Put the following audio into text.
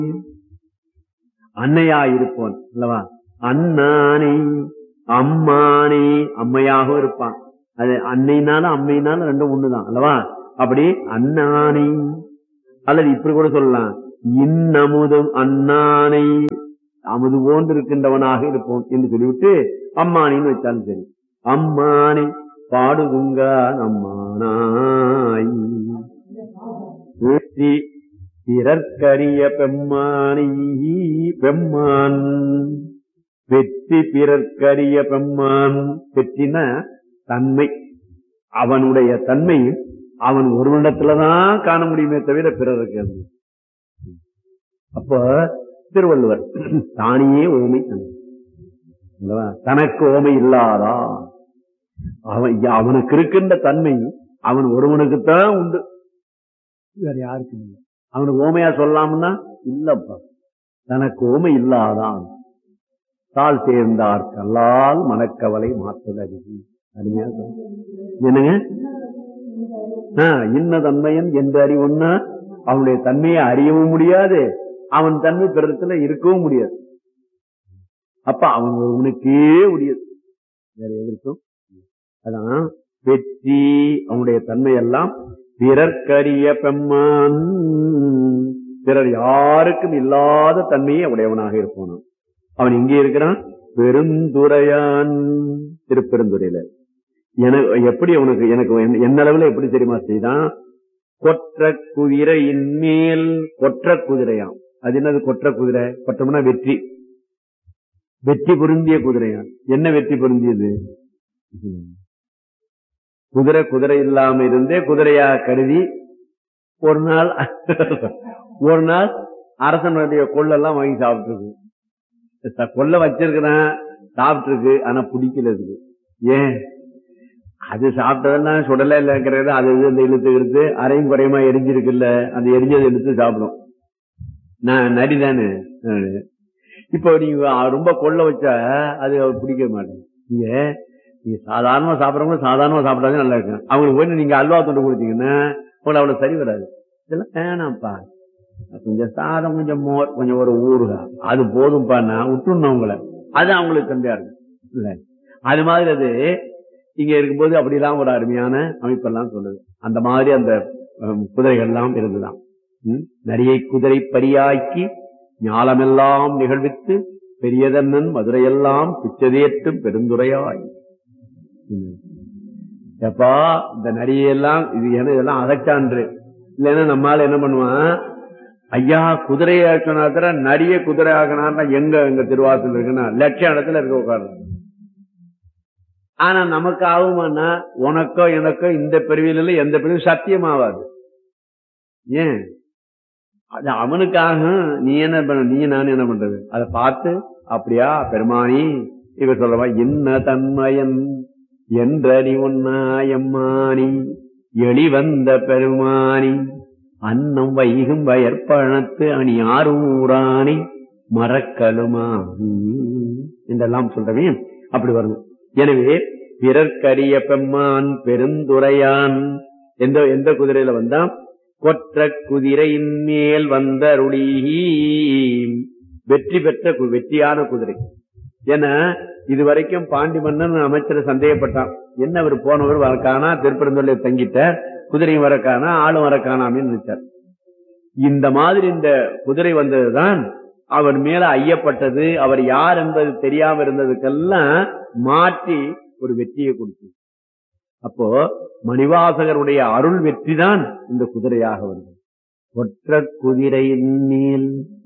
அன்னையா இருப்போன் அல்லவா அண்ணானை அம்மானை அம்மையாக இருப்பான் அது அன்னைனாலும் அம்மைனாலும் ரெண்டும் ஒண்ணுதான் அல்லவா அப்படி அண்ணானை அல்லது இப்படி கூட சொல்லலாம் இன்னமுதும் அண்ணானை அமுது போன்று இருக்கின்றவனாக இருப்போம் என்று சொல்லிவிட்டு அம்மானின்னு வச்சாலும் சரி அம்மானை பாடுதுங்க அம்மானாய் ஊற்றி பிறர்க்கரிய பெம்மானை பெம்மான் வெற்றி பிறர்க்கரிய பெம்மான் வெற்றினா தன்மை அவனுடைய தன்மை அவன் ஒருவனிடத்துலதான் காண முடியுமே தவிர பிறருக்கு அது. அப்ப திருவள்ளுவர் தானியே ஓமை தன்மை. அல்லவா? தனக்கு ஓமை இல்லாதா அவன் அவனுக்கு இருக்கின்ற தன்மை அவன் ஒருவனுக்குத்தான் உண்டு வேற யாருக்கும் இல்லை அவனுக்கு ஓமையா சொல்லலாம்னா இல்லப்பா தனக்கு ஓமை இல்லாதான் தாள் சேர்ந்தார் கல்லால் மனக்கவலை மாற்றுதல் அருமையா சொன்னார். என்னங்க ஆ, இன்ன தன்மையன் என்று அறிவுன்னா அவனுடைய தன்மையை அறியவும் முடியாது அவன் தன்மை பிறத்துல இருக்கவும் முடியாது அப்ப அவன் ஒருவனுக்கே முடியாது வேற எதற்கும் அதான் வெற்றி அவனுடைய தன்மை எல்லாம் பிறர்க்கரிய பெம்மான் பிறர் யாருக்கும் இல்லாத தன்மையை உடையவனாக இருப்பான் அவன் எங்கே இருக்கிறான் பெருந்துரையான் திருப்பெருந்துறையில எனக்கு எப்படி அவனுக்கு எனக்கு என்ன- என்ன அளவுல எப்படி தெரியுமா செய்தான் கொற்ற குதிரையின் மேல் கொற்ற குதிரையாம் அது என்னது கொற்ற குதிரை கொற்றம்னா வெற்றி வெற்றி பொருந்திய குதிரையாம் என்ன வெற்றி பொருந்தியது குதிரை குதிரை இல்லாம இருந்தே குதிரையா கருதி ஒரு நாள் ஒரு நாள் அரசனுடைய கொள்ளெல்லாம் வாங்கி சாப்பிட்டுருக்கு கொள்ள வச்சிருக்கிறான் சாப்பிட்டுருக்கு ஆனா பிடிக்கல இருக்கு ஏன் அது சாப்பிட்டதெல்லாம் சுடல இல்லைங்கிறது அது இது இந்த இழுத்து இழுத்து அரையும் குறையுமா எரிஞ்சிருக்குல்ல அந்த எரிஞ்சதை இழுத்து சாப்பிடும் நான் நரிதானே இப்போ நீங்க ரொம்ப கொள்ள வச்சா அது அவருக்கு பிடிக்க மாட்டேன் நீங்க நீங்க சாதாரணமா சாப்பிடறவங்க சாதாரணமா சாப்பிட்டாங்க நல்லா இருக்கும் அவங்களுக்கு போய் நீங்க அல்வா தொண்டு கொடுத்தீங்கன்னா உங்களுக்கு அவ்வளவு சரி வராது இதெல்லாம் வேணாம்ப்பா கொஞ்சம் சாதம் கொஞ்சம் மோர் கொஞ்சம் ஒரு ஊறுகாய் அது போதும்ப்பான்னா விட்டுணும் உங்களை அது அவங்களுக்கு தம்பியா இருக்கும் இல்ல அது மாதிரி அது இங்க இருக்கும்போது அப்படிலாம் ஒரு அருமையான அமைப்பெல்லாம் சொல்லுது அந்த மாதிரி அந்த அஹ், குதிரைகள்லாம் இருந்துதான் ம்? நரியை குதிரை பரியாக்கி ஞாலமெல்லாம் நிகழ்வித்து பெரியதன்னன் மதுரையெல்லாம் பிச்சதேற்றும் பெருந்துரையாய் ம். எப்பா இந்த நரியெல்லாம் இது என்ன இதெல்லாம் அகச்சான்று இல்லைன்னா நம்மால என்ன பண்ணுவான் ஐயா குதிரையை சொன்னா நரிய குதிரை ஆகினார்னா எங்க எங்க திருவாசல் இருக்குன்னா லட்சம் இடத்துல இருக்க உட்காரலாம் ஆனா நமக்கு ஆகுமானா உனக்கோ எனக்கோ இந்த பிரிவில எந்த பிரிவு சத்தியமாவாது ஏன் அது அவனுக்காக நீ என்ன பண்ண நீ நான் என்ன பண்றது அதை பார்த்து அப்படியா பெருமானி இவ சொல்லவா என்ன தன்மயன் என்றடி உன்னாயம்மானி எளிவந்த பெருமானி அன்னம் வைகும் வயற்பழத்து அணி ஆரூராணி மறக்கலுமா என்றெல்லாம் சொல்றவன் அப்படி வரணும் எனவே பிறர்க்கரிய பெம்மான் பெருந்துரையான் எந்த எந்த குதிரையில வந்தா கொற்ற குதிரையின் மேல் வந்தருளி வெற்றி பெற்ற கு- வெற்றியான குதிரை ஏன்னா இதுவரைக்கும் பாண்டி மன்னன் அமைச்சர் சந்தேகப்பட்டான் என்ன அவர் போனவர் வரக்கானா திருப்பரந்தொல்லை தங்கிட்ட குதிரையும் வரக்கானா ஆளும் வரக்கானாமே நினைச்சார் இந்த மாதிரி இந்த குதிரை வந்ததுதான் அவர் மேல ஐயப்பட்டது அவர் யார் என்பது தெரியாம இருந்ததுக்கெல்லாம் மாற்றி ஒரு வெற்றியை கொடுத்து அப்போ மணிவாசகருடைய அருள் வெற்றி தான் இந்த குதிரையாக வந்தது ஒற்ற குதிரையின் மேல்